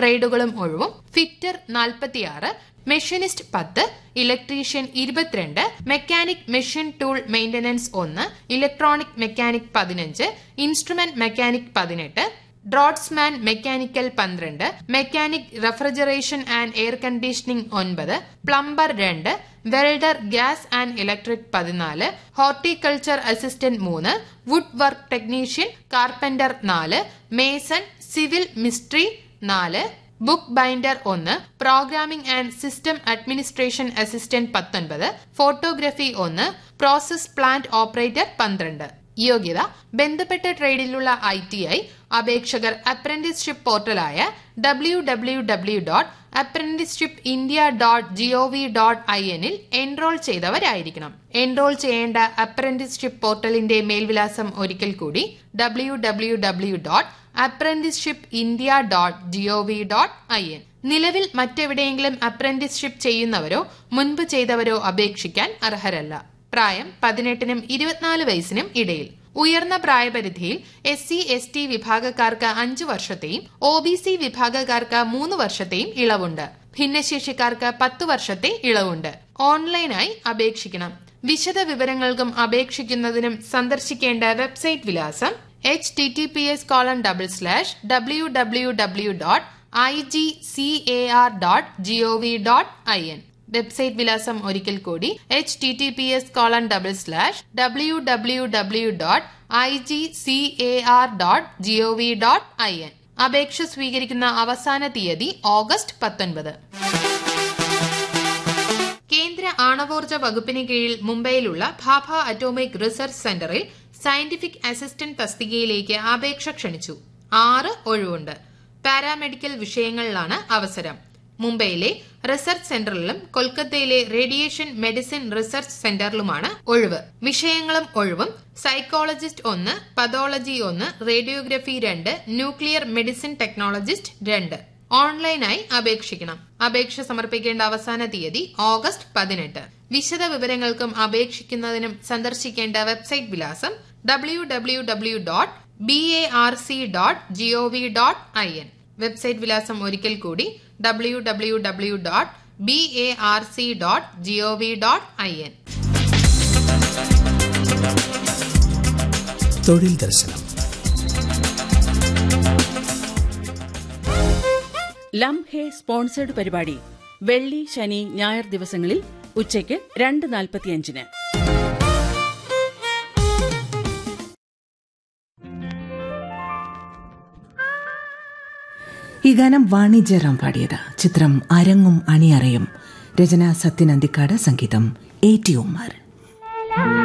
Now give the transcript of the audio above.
ട്രേഡുകളും ഒഴിവും ഫിറ്റർ നാൽപ്പത്തിയാറ് മെഷീനിസ്റ്റ് പത്ത് ഇലക്ട്രീഷ്യൻ ഇരുപത്തിരണ്ട് മെക്കാനിക് മെഷീൻ ടൂൾ മെയിന്റനൻസ് ഒന്ന് ഇലക്ട്രോണിക് മെക്കാനിക് പതിനഞ്ച് ഇൻസ്ട്രുമെന്റ് മെക്കാനിക് പതിനെട്ട് ഡ്രോട്ട്സ്മാൻ മെക്കാനിക്കൽ പന്ത്രണ്ട് mechanic refrigeration and air conditioning ഒൻപത് പ്ലംബർ രണ്ട് വെൽഡർ ഗ്യാസ് ആൻഡ് ഇലക്ട്രിക് പതിനാല് ഹോർട്ടിക്കൾച്ചർ അസിസ്റ്റന്റ് മൂന്ന് വുഡ് വർക്ക് ടെക്നീഷ്യൻ കാർപ്പന്റർ നാല് മേസൺ സിവിൽ മിസ്ട്രി നാല് ബുക്ക് ബൈൻഡർ ഒന്ന് programming and system administration assistant പത്തൊൻപത് ഫോട്ടോഗ്രഫി ഒന്ന് പ്രോസസ് പ്ലാന്റ് ഓപ്പറേറ്റർ പന്ത്രണ്ട് യോഗ്യത ബന്ധപ്പെട്ട ട്രേഡിലുള്ള ഐ ടി ഐ അപേക്ഷകർ apprenticeship പോർട്ടലായ W W W dot apprenticeship India dot GOV dot I എന്നിൽ എൻറോൾ ചെയ്തവരായിരിക്കണം എൻറോൾ ചെയ്യേണ്ട അപ്രന്റീസ്ഷിപ്പ് പോർട്ടലിന്റെ മേൽവിലാസം ഒരിക്കൽ കൂടി W W W dot apprenticeship India dot GOV dot I N നിലവിൽ മറ്റെവിടെയെങ്കിലും അപ്രന്റീസ്ഷിപ്പ് ചെയ്യുന്നവരോ മുൻപ് ചെയ്തവരോ അപേക്ഷിക്കാൻ അർഹരല്ല പ്രായം പതിനെട്ടിനും ഇരുപത്തിനാല് വയസ്സിനും ഇടയിൽ ഉയർന്ന പ്രായപരിധിയിൽ എസ് സി എസ് ടി വിഭാഗക്കാർക്ക് അഞ്ചു വർഷത്തെയും ഒ ബി സി വിഭാഗക്കാർക്ക് മൂന്ന് വർഷത്തെയും ഇളവുണ്ട് ഭിന്നശേഷിക്കാർക്ക് പത്ത് വർഷത്തെ ഇളവുണ്ട് ഓൺലൈനായി അപേക്ഷിക്കണം വിശദ വിവരങ്ങൾക്കും അപേക്ഷിക്കുന്നതിനും സന്ദർശിക്കേണ്ട വെബ്സൈറ്റ് വിലാസം H T T P S colon double slash W W W dot I G C A R dot G O V dot I N website വിലാസം ഒരിക്കൽ കൂടി H T T P S colon double slash W W W dot I G C A R dot G O V dot I N അപേക്ഷ സ്വീകരിക്കുന്ന അവസാന തീയതി August പത്തൊൻപത് കേന്ദ്ര ആണവോർജ വകുപ്പിന് കീഴിൽ മുംബൈയിലുള്ള ഭാഭ അറ്റോമിക് റിസർച്ച് സെന്ററിൽ സയന്റിഫിക് അസിസ്റ്റന്റ് തസ്തികയിലേക്ക് അപേക്ഷ ക്ഷണിച്ചു ആറ് ഒഴിവുണ്ട് പാരാമെഡിക്കൽ വിഷയങ്ങളിലാണ് അവസരം മുംബൈയിലെ റിസർച്ച് സെന്ററിലും കൊൽക്കത്തയിലെ റേഡിയേഷൻ മെഡിസിൻ റിസർച്ച് സെന്ററിലുമാണ് ഒഴിവ് വിഷയങ്ങളും ഒഴിവും സൈക്കോളജിസ്റ്റ് ഒന്ന് പതോളജി ഒന്ന് റേഡിയോഗ്രഫി രണ്ട് ന്യൂക്ലിയർ മെഡിസിൻ ടെക്നോളജിസ്റ്റ് രണ്ട് ഓൺലൈനായി അപേക്ഷിക്കണം അപേക്ഷ സമർപ്പിക്കേണ്ട അവസാന തീയതി ഓഗസ്റ്റ് പതിനെട്ട് വിശദ വിവരങ്ങൾക്കും അപേക്ഷിക്കുന്നതിനും സന്ദർശിക്കേണ്ട വെബ്സൈറ്റ് വിലാസം W W W dot B A R C dot GOV dot I N website വിലാസം ഒരിക്കൽ കൂടി W W W dot B A R C dot GOV dot I N തൊഴിൽ ദർശനം ലം ഹേ സ്പോൺസേഡ് പരിപാടി വെള്ളി ശനി ഞായർ ദിവസങ്ങളിൽ ഉച്ചയ്ക്ക് രണ്ട് നാൽപ്പത്തിയഞ്ചിന് ഈ ഗാനം വാണിജ്യറാം പാടിയത് ചിത്രം അരങ്ങും അണിയറയും രചന സത്യൻ അന്തിക്കാട് സംഗീതം എ ടി ഉമ്മാർ